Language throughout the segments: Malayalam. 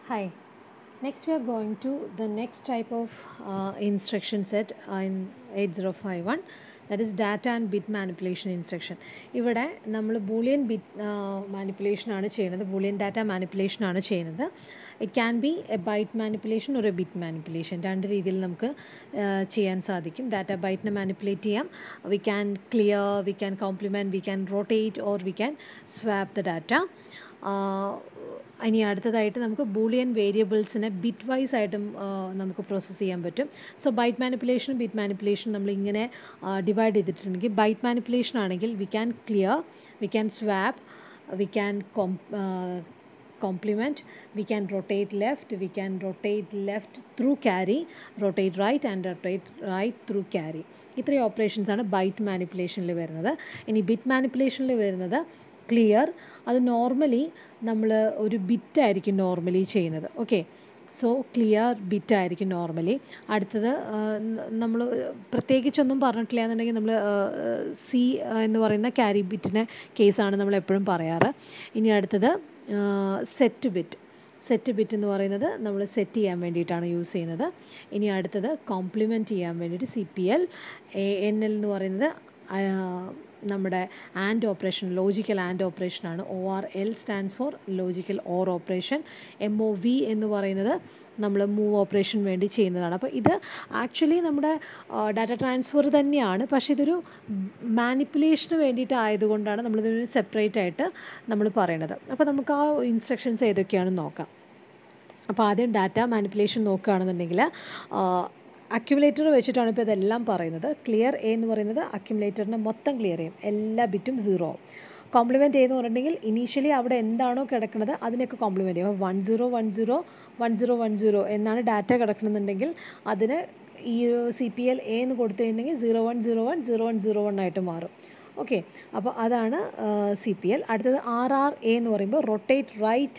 Hi. Next we are going to the next type of uh, instruction set uh, in 8051 that is data and bit manipulation instruction. ഇവിടെ നമ്മൾ ബൂളിയൻ ബിറ്റ് മാനിപ്പുലേഷൻ ആണ് ചെയ്യുന്നത് ബൂളിയൻ ഡാറ്റ മാനിപ്പുലേഷൻ ആണ് ചെയ്യുന്നത് it can be a byte manipulation ഒരു ബിറ്റ് മാനിപ്പുലേഷൻ രണ്ട് രീതിയിൽ നമുക്ക് uh, ചെയ്യാൻ സാധിക്കും ഡാറ്റ ബൈറ്റിനെ മാനിപ്പുലേറ്റ് ചെയ്യാം we can clear we can complement we can rotate or we can swap the data ഇനി അടുത്തതായിട്ട് നമുക്ക് ബൂളിയൻ വേരിയബിൾസിനെ ബിറ്റ് വൈസ് ആയിട്ടും ആ, നമുക്ക് പ്രോസസ്സ് ചെയ്യാൻ പറ്റും സോ ബൈറ്റ് മാനിപ്പുലേഷനും ബിറ്റ് മാനിപ്പുലേഷൻ നമ്മൾ ഇങ്ങനെ ഡിവൈഡ് ചെയ്തിട്ടുണ്ടെങ്കിൽ ബൈറ്റ് മാനിപ്പുലേഷൻ ആണെങ്കിൽ we can clear we can swap we can com complement we can rotate left we can rotate left through carry rotate right and rotate right through carry ഇത്രയും ഓപ്പറേഷൻസ് ആണ് ബൈറ്റ് മാനിപ്പുലേഷനിൽ വരുന്നത് ഇനി ബിറ്റ് മാനിപ്പുലേഷനിൽ വരുന്നത് ക്ലിയർ അത് നോർമലി നമ്മൾ ഒരു ബിറ്റായിരിക്കും നോർമലി ചെയ്യുന്നത് ഓക്കെ സോ ക്ലിയർ ബിറ്റ് ആയിരിക്കും നോർമലി അടുത്തത് നമ്മൾ പ്രത്യേകിച്ചൊന്നും പറഞ്ഞിട്ടില്ല എന്നുണ്ടെങ്കിൽ നമ്മൾ സി എന്ന് പറയുന്ന ക്യാരി ബിറ്റിനെ കേസാണ് നമ്മൾ എപ്പോഴും പറയാറ് ഇനി അടുത്തത് സെറ്റ് ബിറ്റ് സെറ്റ് ബിറ്റ് എന്ന് പറയുന്നത് നമ്മൾ സെറ്റ് ചെയ്യാൻ വേണ്ടിയിട്ടാണ് യൂസ് ചെയ്യുന്നത് ഇനി അടുത്തത് കോംപ്ലിമെൻറ്റ് ചെയ്യാൻ വേണ്ടിയിട്ട് C P L A N L എന്ന് പറയുന്നത് ആ, നമ്മുടെ ആൻഡ് ഓപ്പറേഷൻ ലോജിക്കൽ ആൻഡ് ഓപ്പറേഷനാണ് O R L stands for logical or operation M O V എന്ന് പറയുന്നത് നമ്മൾ മൂവ് ഓപ്പറേഷൻ വേണ്ടി ചെയ്യുന്നതാണ് അപ്പോൾ ഇത് ആക്ച്വലി നമ്മുടെ ഡാറ്റ ട്രാൻസ്ഫർ തന്നെയാണ് പക്ഷേ ഇതൊരു മാനിപ്പുലേഷന് വേണ്ടിയിട്ട് ആയതുകൊണ്ടാണ് നമ്മളിതൊരു സെപ്പറേറ്റ് ആയിട്ട് നമ്മൾ പറയണത് അപ്പോൾ നമുക്ക് ആ ഇൻസ്ട്രക്ഷൻസ് ഏതൊക്കെയാണെന്ന് നോക്കാം അപ്പോൾ ആദ്യം ഡാറ്റ മാനിപ്പുലേഷൻ നോക്കുകയാണെന്നുണ്ടെങ്കിൽ അക്യുമുലേറ്റർ വെച്ചിട്ടാണ് ഇപ്പോൾ ഇതെല്ലാം പറയുന്നത് ക്ലിയർ എ എന്ന് പറയുന്നത് അക്യുമുലേറ്ററിനെ മൊത്തം ക്ലിയർ ചെയ്യും എല്ലാ ബിറ്റും സീറോ കോംപ്ലിമെൻറ്റ് എന്ന് പറഞ്ഞിട്ടുണ്ടെങ്കിൽ ഇനീഷ്യലി അവിടെ എന്താണോ കിടക്കുന്നത് അതിനൊക്കെ കോംപ്ലിമെൻറ്റ് ചെയ്യും one zero one zero one zero one zero എന്നാണ് ഡാറ്റ കിടക്കണമെന്നുണ്ടെങ്കിൽ അതിന് ഈ സി പി എൽ എ എന്ന് കൊടുത്തു കഴിഞ്ഞിട്ടുണ്ടെങ്കിൽ zero one zero one zero one zero one ആയിട്ട് മാറും ഓക്കെ അപ്പോൾ അതാണ് സി പി എൽ അടുത്തത് ആർ ആർ എ എന്ന് പറയുമ്പോൾ റൊട്ടേറ്റ് റൈറ്റ്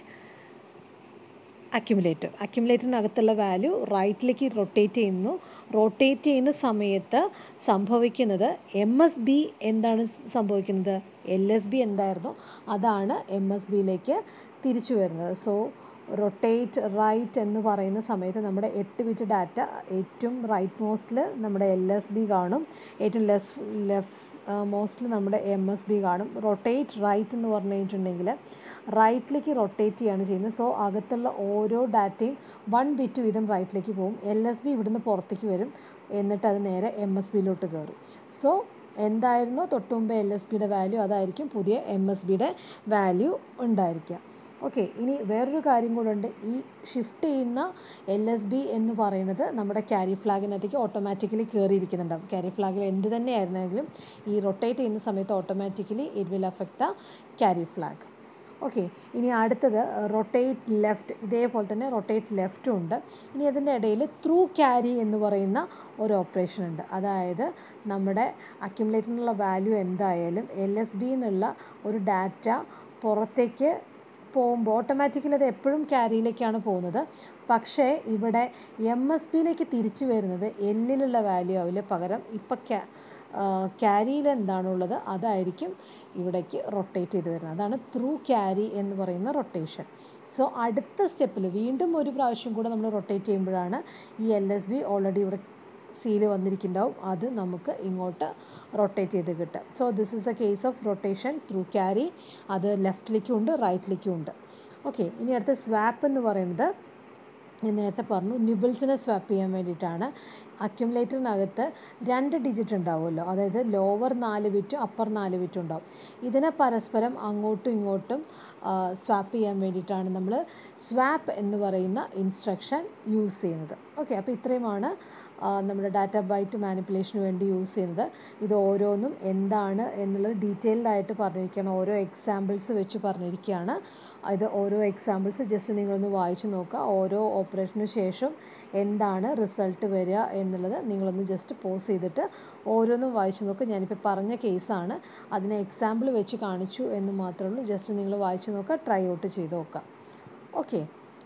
അക്യുമുലേറ്റർ അക്യുമുലേറ്ററിനകത്തുള്ള വാല്യൂ റൈറ്റിലേക്ക് റൊട്ടേറ്റ് ചെയ്യുന്നു റൊട്ടേറ്റ് ചെയ്യുന്ന സമയത്ത് സംഭവിക്കുന്നത് എം എസ് ബി എന്താണ് സംഭവിക്കുന്നത് എൽ എസ് ബി എന്തായിരുന്നു അതാണ് എം എസ് ബിയിലേക്ക് തിരിച്ചു വരുന്നത് സോ റൊട്ടേറ്റ് റൈറ്റ് എന്ന് പറയുന്ന സമയത്ത് നമ്മുടെ എട്ട് ബിറ്റ് ഡാറ്റ ഏറ്റവും റൈറ്റ് മോസ്റ്റിൽ നമ്മുടെ എൽ എസ് ബി കാണും ഏറ്റവും ലെസ് ലെഫ്റ്റ് മോസ്റ്റിൽ നമ്മുടെ എം എസ് ബി കാണും റൊട്ടേറ്റ് റൈറ്റ് എന്ന് പറഞ്ഞു കഴിഞ്ഞിട്ടുണ്ടെങ്കിൽ റൈറ്റിലേക്ക് റൊട്ടേറ്റ് ചെയ്യാണ് ചെയ്യുന്നത് സോ അകത്തുള്ള ഓരോ ഡാറ്റയും വൺ ബിറ്റ് വീതം റൈറ്റിലേക്ക് പോകും എൽ എസ് ബി ഇവിടുന്ന് പുറത്തേക്ക് വരും എന്നിട്ട് അത് നേരെ എം എസ് ബിയിലോട്ട് കയറും സോ എന്തായിരുന്നോ തൊട്ട് മുമ്പ് എൽ എസ് ബിയുടെ വാല്യൂ അതായിരിക്കും പുതിയ എം എസ് ബിയുടെ വാല്യൂ ഉണ്ടായിരിക്കുക ഓക്കെ ഇനി വേറൊരു കാര്യം കൂടെ ഉണ്ട് ഈ ഷിഫ്റ്റ് ചെയ്യുന്ന എൽ എസ് ബി എന്ന് പറയുന്നത് നമ്മുടെ ക്യാരി ഫ്ലാഗിനകത്തേക്ക് ഓട്ടോമാറ്റിക്കലി കയറിയിരിക്കുന്നുണ്ടാവും ക്യാരി ഫ്ലാഗിൽ എന്ത് തന്നെയായിരുന്നെങ്കിലും ഈ റൊട്ടേറ്റ് ചെയ്യുന്ന സമയത്ത് automatically it will affect the carry flag okay ഇനി അടുത്തത് റൊട്ടേറ്റ് ലെഫ്റ്റ് ഇതേപോലെ തന്നെ റൊട്ടേറ്റ് ലെഫ്റ്റും ഉണ്ട് ഇനി അതിൻ്റെ ഇടയിൽ ത്രൂ ക്യാരി എന്ന് പറയുന്ന ഒരു ഓപ്പറേഷൻ ഉണ്ട് അതായത് നമ്മുടെ അക്യുമുലേറ്ററിനുള്ള വാല്യൂ എന്തായാലും എൽ എസ് ബി എന്നുള്ള ഒരു ഡാറ്റ പുറത്തേക്ക് പോകുമ്പോൾ ഓട്ടോമാറ്റിക്കലി അത് എപ്പോഴും ക്യാരിയിലേക്കാണ് പോകുന്നത് പക്ഷേ ഇവിടെ എം എസ് ബിയിലേക്ക് തിരിച്ചു വരുന്നത് എല്ലിലുള്ള വാല്യൂ ആവില്ല പകരം ഇപ്പം ക്യാ ക്യാരിയിൽ എന്താണുള്ളത് അതായിരിക്കും ഇവിടേക്ക് റൊട്ടേറ്റ് ചെയ്ത് വരുന്നത് അതാണ് ത്രൂ ക്യാരി എന്ന് പറയുന്ന റൊട്ടേഷൻ സോ അടുത്ത സ്റ്റെപ്പിൽ വീണ്ടും ഒരു പ്രാവശ്യം കൂടെ നമ്മൾ റൊട്ടേറ്റ് ചെയ്യുമ്പോഴാണ് ഈ എൽ എസ് ബി ഓൾറെഡി ഇവിടെ സീല് വന്നിരിക്കുന്നുണ്ടാവും അത് നമുക്ക് ഇങ്ങോട്ട് റൊട്ടേറ്റ് ചെയ്ത് കിട്ടുക so this is the case of rotation through carry അത് ലെഫ്റ്റിലേക്കും ഉണ്ട് റൈറ്റിലേക്കും ഉണ്ട് ഓക്കെ ഇനി അടുത്ത സ്വാപ്പ് എന്ന് പറയുന്നത് ഞാൻ നേരത്തെ പറഞ്ഞു നിബിൾസിനെ സ്വാപ്പ് ചെയ്യാൻ വേണ്ടിയിട്ടാണ് അക്യുമുലേറ്ററിനകത്ത് രണ്ട് ഡിജിറ്റ് ഉണ്ടാവുമല്ലോ അതായത് ലോവർ നാല് ബിറ്റും അപ്പർ നാല് ബിറ്റും ഉണ്ടാവും ഇതിനെ പരസ്പരം അങ്ങോട്ടും ഇങ്ങോട്ടും സ്വാപ്പ് ചെയ്യാൻ വേണ്ടിയിട്ടാണ് നമ്മൾ സ്വാപ്പ് എന്ന് പറയുന്ന ഇൻസ്ട്രക്ഷൻ യൂസ് ചെയ്യുന്നത് ഓക്കെ അപ്പോൾ ഇത്രയുമാണ് ആ, നമ്മുടെ ഡാറ്റ ബൈറ്റ് മാനിപ്പുലേഷന് വേണ്ടി യൂസ് ചെയ്യുന്നത് ഇത് ഓരോന്നും എന്താണ് എന്നുള്ളത് ഡീറ്റെയിൽഡ് ആയിട്ട് പറഞ്ഞിരിക്കുകയാണ് ഓരോ എക്സാമ്പിൾസ് വെച്ച് പറഞ്ഞിരിക്കുകയാണ് ഇത് ഓരോ എക്സാമ്പിൾസ് ജസ്റ്റ് നിങ്ങളൊന്ന് വായിച്ച് നോക്കുക ഓരോ ഓപ്പറേഷന് ശേഷം എന്താണ് റിസൾട്ട് വരിക എന്നുള്ളത് നിങ്ങളൊന്ന് ജസ്റ്റ് പോസ് ചെയ്തിട്ട് ഓരോന്നും വായിച്ച് നോക്കുക ഞാനിപ്പോൾ പറഞ്ഞ കേസാണ് അതിനെ എക്സാമ്പിൾ വെച്ച് കാണിച്ചു എന്ന് മാത്രമേ ഉള്ളൂ ജസ്റ്റ് നിങ്ങൾ വായിച്ച് നോക്കുക ട്രൈ ഔട്ട് ചെയ്ത് നോക്കുക okay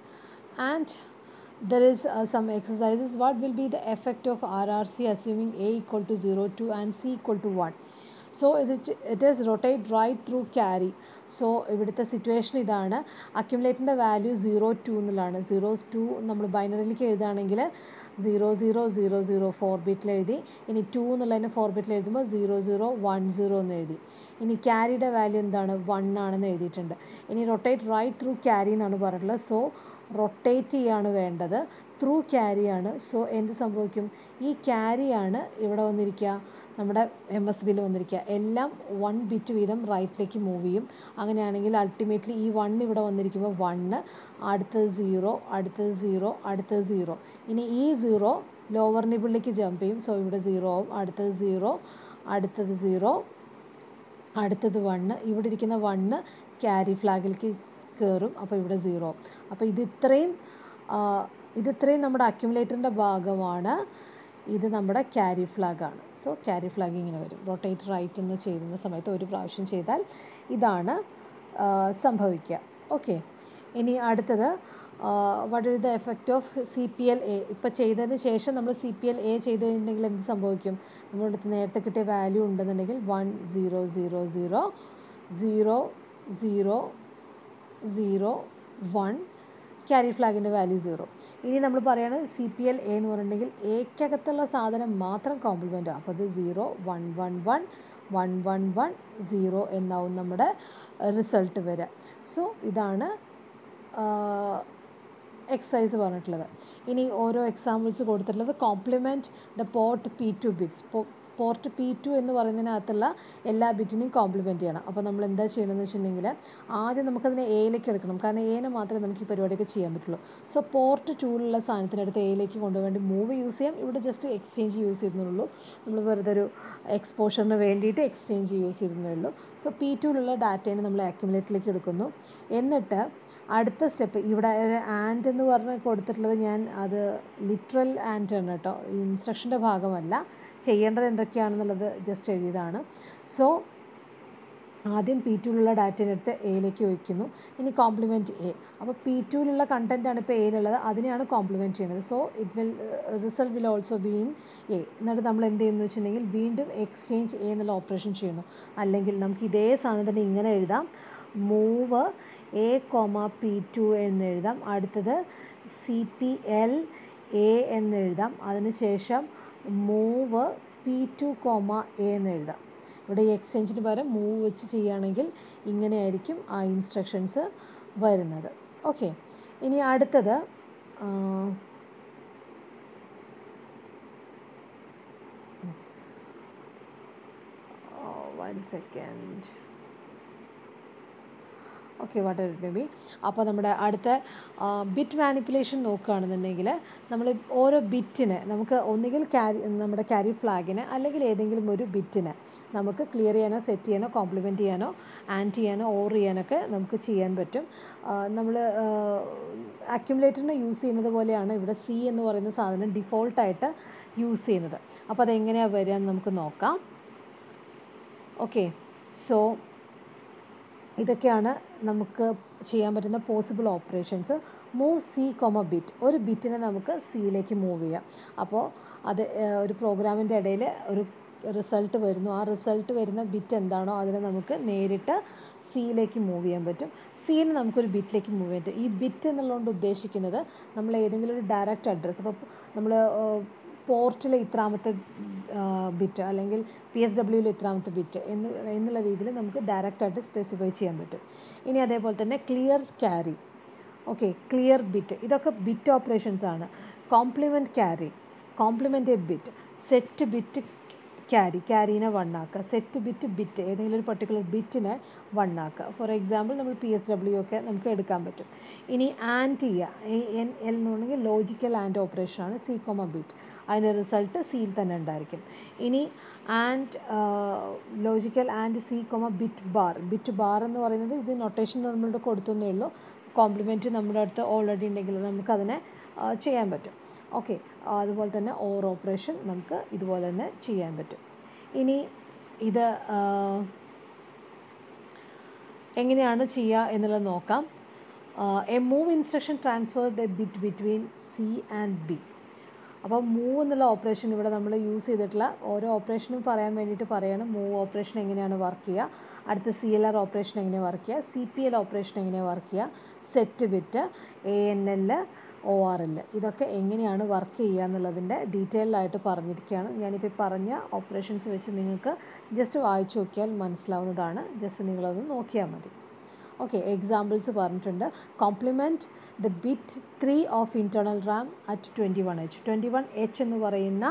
and there is uh, some exercises what will be the effect of rrc assuming a equal to 0 2 and c equal to 1 so ഇത് it is rotate right through carry so ഇവിടുത്തെ സിറ്റുവേഷൻ ഇതാണ് അക്യുമുലേറ്ററിൻ്റെ വാല്യൂ സീറോ ടു എന്നുള്ളതാണ് സീറോ ടു നമ്മൾ ബൈനറിയിലേക്ക് എഴുതുകയാണെങ്കിൽ zero zero zero zero four ബിറ്റിൽ എഴുതി ഇനി ടു എന്നുള്ളതിന് ഫോർ ബിറ്റിൽ എഴുതുമ്പോൾ സീറോ സീറോ വൺ സീറോ എന്ന് എഴുതി ഇനി ക്യാരിയുടെ വാല്യൂ എന്താണ് വൺ ആണെന്ന് എഴുതിയിട്ടുണ്ട് ഇനി റൊട്ടേറ്റ് റൈറ്റ് ത്രൂ ക്യാരി എന്നാണ് പറഞ്ഞിട്ടുള്ളത് സോ റൊട്ടേറ്റ് ചെയ്യാണ് വേണ്ടത് ത്രൂ ക്യാരിയാണ് സോ എന്ത് സംഭവിക്കും ഈ ക്യാരിയാണ് ഇവിടെ വന്നിരിക്കുക നമ്മുടെ എം എസ് ബിയിൽ വന്നിരിക്കുക എല്ലാം വൺ ബിറ്റ് വീതം റൈറ്റിലേക്ക് മൂവ് ചെയ്യും അങ്ങനെയാണെങ്കിൽ അൾട്ടിമേറ്റ്ലി ഈ വൺ ഇവിടെ വന്നിരിക്കുമ്പോൾ വണ്ണ് അടുത്തത് സീറോ അടുത്തത് സീറോ അടുത്തത് സീറോ ഇനി ഈ സീറോ ലോവർ നിബിളിലേക്ക് ജമ്പ് ചെയ്യും സോ ഇവിടെ സീറോ ആവും അടുത്തത് സീറോ അടുത്തത് സീറോ അടുത്തത് വണ്ണ് ഇവിടെ ഇരിക്കുന്ന വണ്ണ് ക്യാരി ഫ്ലാഗിലേക്ക് കയറും അപ്പോൾ ഇവിടെ സീറോ അപ്പോൾ ഇത് ഇത്രയും ഇത് ഇത്രയും നമ്മുടെ അക്യുമുലേറ്ററിൻ്റെ ഭാഗമാണ് ഇത് നമ്മുടെ ക്യാരി ഫ്ലാഗാണ് സോ ക്യാരി ഫ്ലാഗ് ഇങ്ങനെ വരും റൊട്ടേറ്റ് റൈറ്റ് എന്ന് ചെയ്യുന്ന സമയത്ത് ഒരു പ്രാവശ്യം ചെയ്താൽ ഇതാണ് സംഭവിക്കുക ഓക്കെ ഇനി അടുത്തത് what is the effect of C P L A ഇപ്പോൾ ചെയ്തതിന് ശേഷം നമ്മൾ സി പി എൽ എ ചെയ്ത് കഴിഞ്ഞിട്ടുണ്ടെങ്കിൽ എന്ത് സംഭവിക്കും നമ്മുടെ അടുത്ത് നേരത്തെ കിട്ടിയ വാല്യൂ ഉണ്ടെന്നുണ്ടെങ്കിൽ one zero zero zero zero zero zero one carry ഫ്ലാഗിൻ്റെ വാല്യൂ സീറോ ഇനി നമ്മൾ പറയുകയാണ് സി പി എൽ എ എന്ന് പറഞ്ഞിട്ടുണ്ടെങ്കിൽ എക്കകത്തുള്ള സാധനം മാത്രം കോംപ്ലിമെൻ്റ് അപ്പോൾ അത് zero one one one one one one zero എന്നാവും നമ്മുടെ റിസൾട്ട് വരിക സോ ഇതാണ് എക്സസൈസ് പറഞ്ഞിട്ടുള്ളത് ഇനി ഓരോ എക്സാമ്പിൾസ് കൊടുത്തിട്ടുള്ളത് complement the port P two bits port P two എന്ന് പറയുന്നതിനകത്തുള്ള എല്ലാ ബിറ്റിനെയും കോംപ്ലിമെൻറ്റ് ചെയ്യണം അപ്പോൾ നമ്മൾ എന്താ ചെയ്യണമെന്ന് വെച്ചിട്ടുണ്ടെങ്കിൽ ആദ്യം നമുക്കതിനെ എയിലേക്ക് എടുക്കണം കാരണം എനെ മാത്രമേ നമുക്ക് ഈ പരിപാടിയൊക്കെ ചെയ്യാൻ പറ്റുള്ളൂ സോ പോർട്ട് ടൂലുള്ള സാധനത്തിനടുത്ത് എയിലേക്ക് കൊണ്ടുവേണ്ടി മൂവ് യൂസ് ചെയ്യാം ഇവിടെ ജസ്റ്റ് എക്സ്ചേഞ്ച് യൂസ് ചെയ്യുന്നുള്ളൂ നമ്മൾ വെറുതെ ഒരു എക്സ്പോഷറിന് വേണ്ടിയിട്ട് എക്സ്ചേഞ്ച് യൂസ് ചെയ്യുന്നേ ഉള്ളൂ സോ പി ടുവിലുള്ള ഡാറ്റേനെ നമ്മൾ അക്യുമുലേറ്ററിലേക്ക് എടുക്കുന്നു എന്നിട്ട് അടുത്ത സ്റ്റെപ്പ് ഇവിടെ ഒരു ആൻഡ് എന്ന് പറഞ്ഞ് കൊടുത്തിട്ടുള്ളത് ഞാൻ അത് ലിറ്ററൽ ആൻഡ് ആണ് കേട്ടോ ഇൻസ്ട്രക്ഷൻ്റെ ഭാഗമല്ല ചെയ്യേണ്ടത് എന്തൊക്കെയാണെന്നുള്ളത് ജസ്റ്റ് എഴുതിയതാണ് സോ ആദ്യം പി ടുവിലുള്ള ഡാറ്റയിനെടുത്ത് എയിലേക്ക് വയ്ക്കുന്നു ഇനി കോംപ്ലിമെൻറ്റ് എ അപ്പോൾ പി ടുവിലുള്ള കണ്ടൻറ്റാണ് ഇപ്പോൾ എയിലുള്ളത് അതിനെയാണ് കോംപ്ലിമെൻറ്റ് ചെയ്യുന്നത് so it will result will also be in A എന്നിട്ട് നമ്മൾ എന്ത് ചെയ്യുന്നു വെച്ചിട്ടുണ്ടെങ്കിൽ വീണ്ടും എക്സ്ചേഞ്ച് എ എന്നുള്ള ഓപ്പറേഷൻ ചെയ്യുന്നു അല്ലെങ്കിൽ നമുക്ക് ഇതേ സാധനം തന്നെ ഇങ്ങനെ എഴുതാം move A comma P two എന്ന് എഴുതാം അടുത്തത് സി പി എൽ എ എന്ന് എഴുതാം അതിനുശേഷം move P two comma A എന്ന് എഴുതാം ഇവിടെ ഈ എക്സ്ചേഞ്ചിന് പകരം മൂവ് വെച്ച് ചെയ്യുകയാണെങ്കിൽ ഇങ്ങനെയായിരിക്കും ആ ഇൻസ്ട്രക്ഷൻസ് വരുന്നത് ഓക്കെ ഇനി അടുത്തത് one second okay what it may be അപ്പോൾ നമ്മുടെ അടുത്ത ബിറ്റ് മാനിപ്പുലേഷൻ നോക്കുകയാണെന്നുണ്ടെങ്കിൽ നമ്മൾ ഓരോ ബിറ്റിന് നമുക്ക് ഒന്നുകിൽ ക്യാരി നമ്മുടെ ക്യാരി ഫ്ലാഗിന് അല്ലെങ്കിൽ ഏതെങ്കിലും ഒരു ബിറ്റിന് നമുക്ക് ക്ലിയർ ചെയ്യാനോ സെറ്റ് ചെയ്യാനോ കോംപ്ലിമെൻറ്റ് ചെയ്യാനോ ആൻഡ് ചെയ്യാനോ ഓർ ചെയ്യാനൊക്കെ നമുക്ക് ചെയ്യാൻ പറ്റും നമ്മൾ അക്യുമുലേറ്ററിനെ യൂസ് ചെയ്യുന്നത് പോലെയാണ് ഇവിടെ സി എന്ന് പറയുന്ന സാധനം ഡിഫോൾട്ടായിട്ട് യൂസ് ചെയ്യുന്നത് അപ്പോൾ അതെങ്ങനെയാണ് വരിക എന്ന് നമുക്ക് നോക്കാം ഓക്കെ സോ ഇതൊക്കെയാണ് നമുക്ക് ചെയ്യാൻ പറ്റുന്ന possible operations move C comma bit ഒരു ബിറ്റിനെ നമുക്ക് സിയിലേക്ക് മൂവ് ചെയ്യാം അപ്പോൾ അത് ഒരു പ്രോഗ്രാമിൻ്റെ ഇടയിൽ ഒരു റിസൾട്ട് വരുന്നു ആ റിസൾട്ട് വരുന്ന ബിറ്റ് എന്താണോ അതിനെ നമുക്ക് നേരിട്ട് സിയിലേക്ക് മൂവ് ചെയ്യാൻ പറ്റും സിന്ന് നമുക്കൊരു ബിറ്റിലേക്ക് മൂവ് ചെയ്യാൻ പറ്റും ഈ ബിറ്റ് എന്നുള്ളതുകൊണ്ട് ഉദ്ദേശിക്കുന്നത് നമ്മൾ ഏതെങ്കിലും ഒരു ഡയറക്റ്റ് അഡ്രസ്സ് അപ്പോൾ നമ്മൾ പോർട്ടിലെ ഇത്രാമത്തെ ബിറ്റ് അല്ലെങ്കിൽ പി എസ് ഡബ്ല്യൂവിൽ ഇത്രാമത്തെ ബിറ്റ് എന്ന് എന്നുള്ള രീതിയിൽ നമുക്ക് ഡയറക്റ്റായിട്ട് സ്പെസിഫൈ ചെയ്യാൻ പറ്റും ഇനി അതേപോലെ തന്നെ clear carry okay clear bit ഇതൊക്കെ ബിറ്റ് ഓപ്പറേഷൻസ് ആണ് complement carry complement bit set bit carry ക്യാരീനെ വണ്ണാക്കുക സെറ്റ് ബിറ്റ് ബിറ്റ് ഏതെങ്കിലും ഒരു പർട്ടിക്കുലർ ബിറ്റിനെ വണ്ണാക്കുക ഫോർ എക്സാമ്പിൾ നമ്മൾ പി എസ് ഡബ്ല്യു ഒക്കെ നമുക്ക് എടുക്കാൻ പറ്റും ഇനി ആൻഡ് ചെയ്യുക എൻ എൽ എന്ന് പറഞ്ഞെങ്കിൽ ലോജിക്കൽ ആൻഡ് ഓപ്പറേഷനാണ് സി കോമ ബിറ്റ് അതിൻ്റെ റിസൾട്ട് സിയിൽ തന്നെ ഉണ്ടായിരിക്കും ഇനി and logical and C comma bit bar bit bar എന്ന് പറയുന്നത് ഇത് നൊട്ടേഷൻ നമ്മളുടെ കൊടുത്തേ ഉള്ളൂ കോംപ്ലിമെൻറ്റ് നമ്മുടെ അടുത്ത് ഓൾറെഡി ഉണ്ടെങ്കിൽ നമുക്കതിനെ ചെയ്യാൻ പറ്റും ഓക്കെ അതുപോലെ തന്നെ ഓർ ഓപ്പറേഷൻ നമുക്ക് ഇതുപോലെ തന്നെ ചെയ്യാൻ പറ്റും ഇനി ഇത് എങ്ങനെയാണ് ചെയ്യുക എന്നുള്ളത് നോക്കാം A move instruction transfer the bit between C and B അപ്പോൾ മൂവ് എന്നുള്ള ഓപ്പറേഷൻ ഇവിടെ നമ്മൾ യൂസ് ചെയ്തിട്ടുള്ള ഓരോ ഓപ്പറേഷനും പറയാൻ വേണ്ടിയിട്ട് പറയാണ് മൂവ് ഓപ്പറേഷൻ എങ്ങനെയാണ് വർക്ക് ചെയ്യുക അടുത്ത സി എൽ ആർ ഓപ്പറേഷൻ എങ്ങനെയാണ് വർക്ക് ചെയ്യുക സി പി എൽ ഓപ്പറേഷൻ എങ്ങനെയാണ് വർക്ക് ചെയ്യുക set bit A N L O R L ഇതൊക്കെ എങ്ങനെയാണ് വർക്ക് ചെയ്യുക എന്നുള്ളതിൻ്റെ ഡീറ്റെയിൽ ആയിട്ട് പറഞ്ഞിരിക്കുകയാണ് ഞാനിപ്പോൾ പറഞ്ഞ ഓപ്പറേഷൻസ് വെച്ച് നിങ്ങൾക്ക് ജസ്റ്റ് വായിച്ചു നോക്കിയാൽ മനസ്സിലാവുന്നതാണ് ജസ്റ്റ് നിങ്ങളതൊന്ന് നോക്കിയാൽ മതി ഓക്കെ എക്സാമ്പിൾസ് പറഞ്ഞിട്ടുണ്ട് complement the bit three of internal RAM at twenty one H twenty one H എന്ന് പറയുന്ന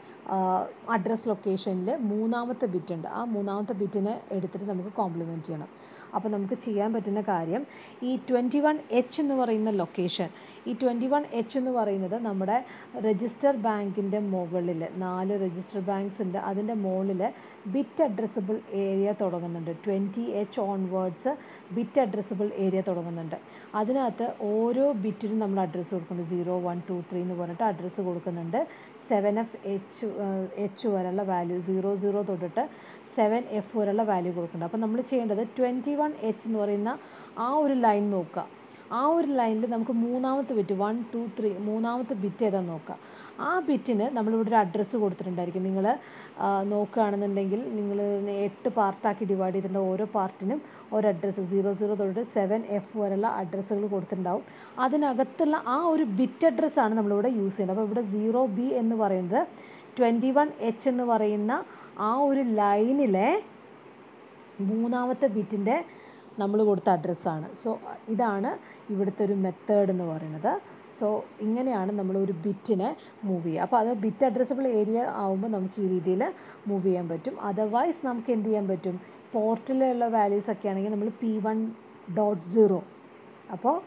അഡ്രസ് ലൊക്കേഷനിൽ മൂന്നാമത്തെ ബിറ്റ് ഉണ്ട് ആ മൂന്നാമത്തെ ബിറ്റിനെ എടുത്തിട്ട് നമുക്ക് കോംപ്ലിമെൻറ്റ് ചെയ്യണം അപ്പോൾ നമുക്ക് ചെയ്യാൻ പറ്റുന്ന കാര്യം ഈ ട്വൻറ്റി വൺ എച്ച് എന്ന് പറയുന്ന ലൊക്കേഷൻ ഈ ട്വൻറ്റി വൺ എച്ച് എന്ന് പറയുന്നത് നമ്മുടെ രജിസ്റ്റർ ബാങ്കിൻ്റെ മുകളിൽ നാല് രജിസ്റ്റർ ബാങ്ക്സ് ഉണ്ട് അതിൻ്റെ മുകളിൽ ബിറ്റ് അഡ്രസ്സബിൾ ഏരിയ തുടങ്ങുന്നുണ്ട് twenty H onwards bit addressable area തുടങ്ങുന്നുണ്ട് അതിനകത്ത് ഓരോ ബിറ്റിനും നമ്മൾ അഡ്രസ്സ് കൊടുക്കുന്നുണ്ട് സീറോ വൺ ടു ത്രീ എന്ന് പറഞ്ഞിട്ട് അഡ്രസ്സ് കൊടുക്കുന്നുണ്ട് സെവൻ എഫ് എച്ച് എച്ച് വരെയുള്ള വാല്യൂ സീറോ സീറോ തൊട്ടിട്ട് സെവൻ എഫ് വരെയുള്ള വാല്യൂ കൊടുക്കുന്നുണ്ട് അപ്പോൾ നമ്മൾ ചെയ്യേണ്ടത് ട്വൻറ്റി വൺ എച്ച് എന്ന് പറയുന്ന ആ ഒരു ലൈൻ നോക്കുക ആ ഒരു ലൈനിൽ നമുക്ക് മൂന്നാമത്തെ ബിറ്റ് വൺ ടു ത്രീ മൂന്നാമത്തെ ബിറ്റ് ഏതാണെന്ന് നോക്കുക ആ ബിറ്റിന് നമ്മളിവിടെ ഒരു അഡ്രസ്സ് കൊടുത്തിട്ടുണ്ടായിരിക്കും നിങ്ങൾ നോക്കുകയാണെന്നുണ്ടെങ്കിൽ നിങ്ങൾ എട്ട് പാർട്ടാക്കി ഡിവൈഡ് ചെയ്തിട്ടുണ്ട് ഓരോ പാർട്ടിനും ഒരു അഡ്രസ്സ് സീറോ സീറോ തൊട്ട് സെവൻ എഫ് വരെയുള്ള അഡ്രസ്സുകൾ കൊടുത്തിട്ടുണ്ടാവും അതിനകത്തുള്ള ആ ഒരു ബിറ്റ് അഡ്രസ്സാണ് നമ്മളിവിടെ യൂസ് ചെയ്യുന്നത് അപ്പോൾ ഇവിടെ സീറോ ബി എന്ന് പറയുന്നത് ട്വൻറ്റി വൺ എച്ച് എന്ന് പറയുന്ന ആ ഒരു ലൈനിലെ മൂന്നാമത്തെ ബിറ്റിൻ്റെ നമ്മൾ കൊടുത്ത അഡ്രസ്സാണ് സോ ഇതാണ് ഇവിടുത്തെ ഒരു മെത്തേഡ് എന്ന് പറയുന്നത് സോ ഇങ്ങനെയാണ് നമ്മൾ ഒരു ബിറ്റിനെ മൂവ് ചെയ്യുക അപ്പോൾ അത് ബിറ്റ് അഡ്രസ്സബിൾ ഏരിയ ആകുമ്പോൾ നമുക്ക് ഈ രീതിയിൽ മൂവ് ചെയ്യാൻ പറ്റും അതർവൈസ് നമുക്ക് എന്ത് ചെയ്യാൻ പറ്റും പോർട്ടലിലുള്ള വാല്യൂസ് ഒക്കെ ആണെങ്കിൽ നമ്മൾ പി വൺ ഡോട്ട് സീറോ അപ്പോൾ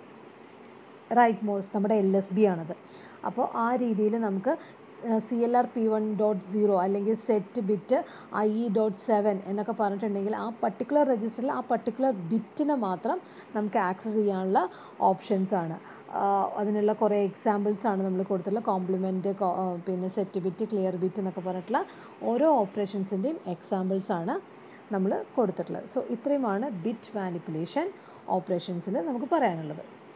റൈറ്റ് മോസ്റ്റ് നമ്മുടെ എൽ എസ് ബി ആണത് അപ്പോൾ ആ രീതിയിൽ നമുക്ക് C L R P one dot zero അല്ലെങ്കിൽ set bit I E dot seven എന്നൊക്കെ പറഞ്ഞിട്ടുണ്ടെങ്കിൽ ആ പർട്ടിക്കുലർ രജിസ്റ്ററിൽ ആ പർട്ടിക്കുലർ ബിറ്റിനെ മാത്രം നമുക്ക് ആക്സസ് ചെയ്യാനുള്ള ഓപ്ഷൻസ് ആണ് അതിനുള്ള കുറേ എക്സാമ്പിൾസ് ആണ് നമ്മൾ കൊടുത്തിട്ടുള്ള കോംപ്ലിമെൻറ്റ് പിന്നെ സെറ്റ് ബിറ്റ് ക്ലിയർ ബിറ്റ് എന്നൊക്കെ പറഞ്ഞിട്ടുള്ള ഓരോ ഓപ്പറേഷൻസിൻ്റെയും എക്സാമ്പിൾസ് ആണ് നമ്മൾ കൊടുത്തിട്ടുള്ളത് സോ ഇത്രയുമാണ് ബിറ്റ് മാനിപ്പുലേഷൻ ഓപ്പറേഷൻസിൽ നമുക്ക് പറയാനുള്ളത്